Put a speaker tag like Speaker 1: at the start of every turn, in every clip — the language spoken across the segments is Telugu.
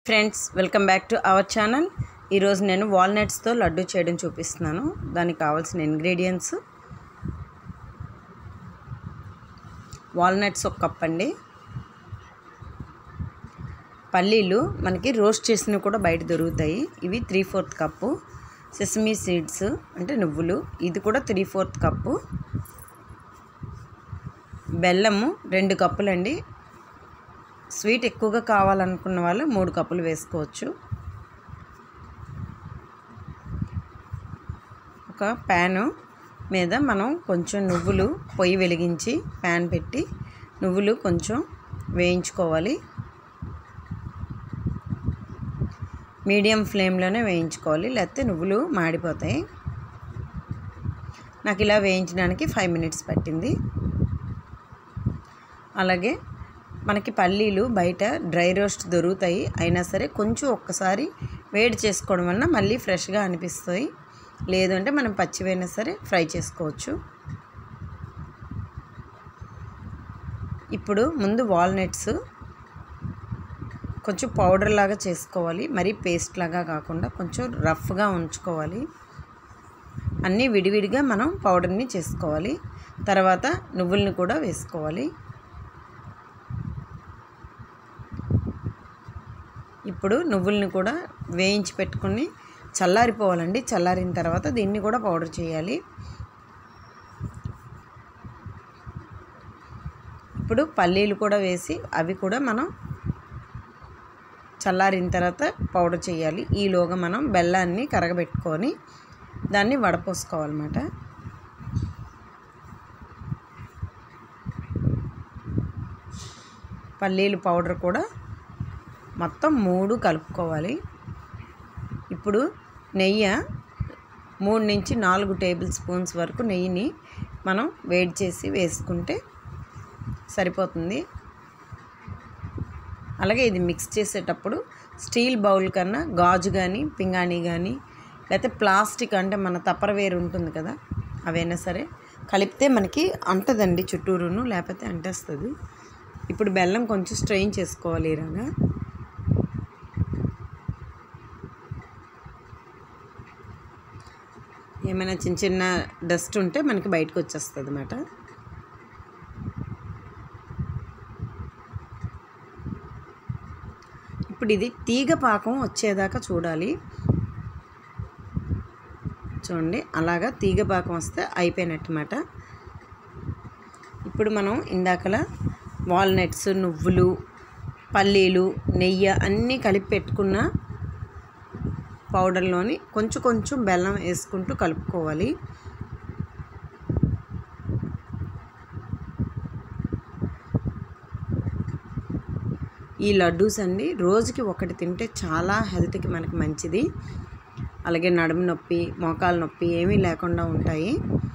Speaker 1: friends welcome back to our channel ఈరోజు నేను వాల్నట్స్తో లడ్డు చేయడం చూపిస్తున్నాను దానికి కావాల్సిన ఇంగ్రీడియంట్స్ వాల్నట్స్ ఒక కప్ అండి పల్లీలు మనకి రోస్ట్ చేసినవి కూడా బయట దొరుకుతాయి ఇవి three fourth cup sesame seeds అంటే నువ్వులు ఇది కూడా త్రీ ఫోర్త్ కప్పు బెల్లము రెండు కప్పులండి స్వీట్ ఎక్కువగా కావాలనుకున్న వాళ్ళు మూడు కప్పులు వేసుకోవచ్చు ఒక ప్యాను మీద మనం కొంచెం నువ్వులు పొయ్యి వెలిగించి ప్యాన్ పెట్టి నువ్వులు కొంచెం వేయించుకోవాలి మీడియం ఫ్లేమ్లోనే వేయించుకోవాలి లేకపోతే నువ్వులు మాడిపోతాయి నాకు ఇలా వేయించడానికి ఫైవ్ మినిట్స్ పట్టింది అలాగే మనకి పల్లీలు బయట డ్రై రోస్ట్ దొరుకుతాయి అయినా సరే కొంచెం ఒక్కసారి వేడి చేసుకోవడం వలన మళ్ళీ ఫ్రెష్గా అనిపిస్తాయి లేదంటే మనం పచ్చివైనా సరే ఫ్రై చేసుకోవచ్చు ఇప్పుడు ముందు వాల్నట్స్ కొంచెం పౌడర్ లాగా చేసుకోవాలి మరీ పేస్ట్ లాగా కాకుండా కొంచెం రఫ్గా ఉంచుకోవాలి అన్నీ విడివిడిగా మనం పౌడర్ని చేసుకోవాలి తర్వాత నువ్వుల్ని కూడా వేసుకోవాలి ఇప్పుడు నువ్వుల్ని కూడా వేయించి పెట్టుకుని చల్లారిపోవాలండి చల్లారిన తర్వాత దీన్ని కూడా పౌడర్ చేయాలి ఇప్పుడు పల్లీలు కూడా వేసి అవి కూడా మనం చల్లారిన తర్వాత పౌడర్ చేయాలి ఈలోగా మనం బెల్లాన్ని కరగబెట్టుకొని దాన్ని వడపోసుకోవాలన్నమాట పల్లీలు పౌడర్ కూడా మొత్తం మూడు కలుపుకోవాలి ఇప్పుడు నెయ్యి మూడు నుంచి నాలుగు టేబుల్ స్పూన్స్ వరకు నెయ్యిని మనం వేడి చేసి వేసుకుంటే సరిపోతుంది అలాగే ఇది మిక్స్ చేసేటప్పుడు స్టీల్ బౌల్ కన్నా గాజు కానీ పింగాణి కానీ లేకపోతే ప్లాస్టిక్ అంటే మన తప్పరవేరు ఉంటుంది కదా అవైనా సరే కలిపితే మనకి అంటదండి చుట్టూరును లేకపోతే అంటేస్తుంది ఇప్పుడు బెల్లం కొంచెం స్ట్రెయిన్ చేసుకోవాలి ఇలాగా ఏమైనా చిన్న చిన్న డస్ట్ ఉంటే మనకి బయటకు వచ్చేస్తుంది అన్నమాట ఇప్పుడు ఇది తీగ పాకం వచ్చేదాకా చూడాలి చూడండి అలాగా తీగ పాకం వస్తే అయిపోయినట్టమాట ఇప్పుడు మనం ఇందాకల వాల్నట్స్ నువ్వులు పల్లీలు నెయ్యి అన్నీ కలిపి పెట్టుకున్న పౌడర్లోని కొంచెం కొంచెం బెల్లం వేసుకుంటూ కలుపుకోవాలి ఈ లడ్డూస్ అండి రోజుకి ఒకటి తింటే చాలా హెల్త్కి మనకి మంచిది అలాగే నడుము నొప్పి మోకాల నొప్పి ఏమీ లేకుండా ఉంటాయి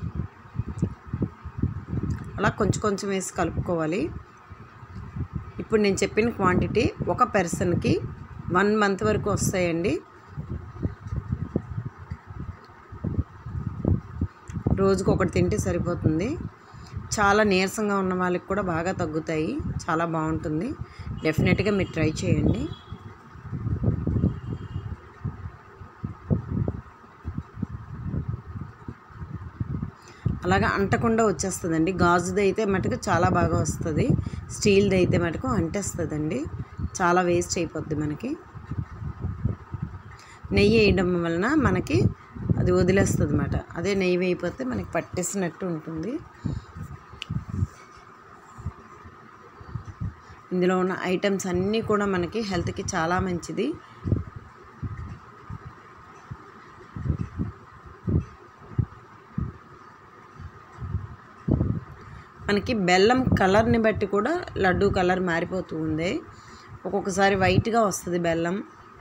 Speaker 1: అలా కొంచెం కొంచెం వేసి కలుపుకోవాలి ఇప్పుడు నేను చెప్పిన క్వాంటిటీ ఒక పర్సన్కి వన్ మంత్ వరకు వస్తాయండి రోజుకు ఒకటి తింటే సరిపోతుంది చాలా నీరసంగా ఉన్న వాళ్ళకి కూడా బాగా తగ్గుతాయి చాలా బాగుంటుంది డెఫినెట్గా మీరు ట్రై చేయండి అలాగా అంటకుండా వచ్చేస్తుందండి గాజుది అయితే మటుకు చాలా బాగా వస్తుంది స్టీల్ది అయితే మటుకు అంటేస్తుందండి చాలా వేస్ట్ అయిపోద్ది మనకి నెయ్యి వేయడం వలన మనకి అది వదిలేస్తుంది అన్నమాట అదే నెయ్యి వేయిపోతే మనకి పట్టేసినట్టు ఉంటుంది ఇందులో ఉన్న ఐటమ్స్ అన్నీ కూడా మనకి హెల్త్కి చాలా మంచిది మనకి బెల్లం కలర్ని బట్టి కూడా లడ్డు కలర్ మారిపోతూ ఉంది ఒక్కొక్కసారి వైట్గా వస్తుంది బెల్లం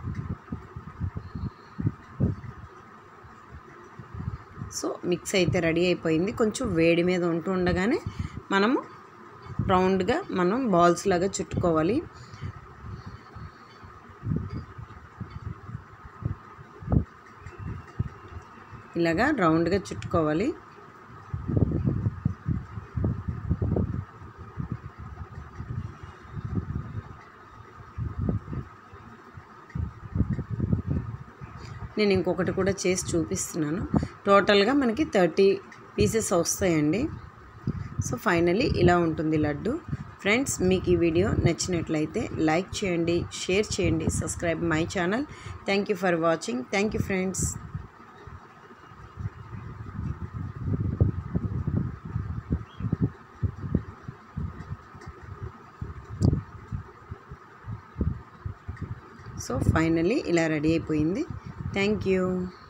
Speaker 1: సో మిక్స్ అయితే రెడీ అయిపోయింది కొంచెం వేడి మీద ఉంటూ ఉండగానే మనము రౌండ్గా మనం బాల్స్ లాగా చుట్టుకోవాలి ఇలాగా రౌండ్గా చుట్టుకోవాలి నేను ఇంకొకటి కూడా చేసి చూపిస్తున్నాను టోటల్గా మనకి థర్టీ పీసెస్ వస్తాయండి సో ఫైనలీ ఇలా ఉంటుంది లడ్డు ఫ్రెండ్స్ మీకు ఈ వీడియో నచ్చినట్లయితే లైక్ చేయండి షేర్ చేయండి subscribe my channel thank you for watching thank you friends so finally ఇలా రెడీ అయిపోయింది థ్యాంక్ యూ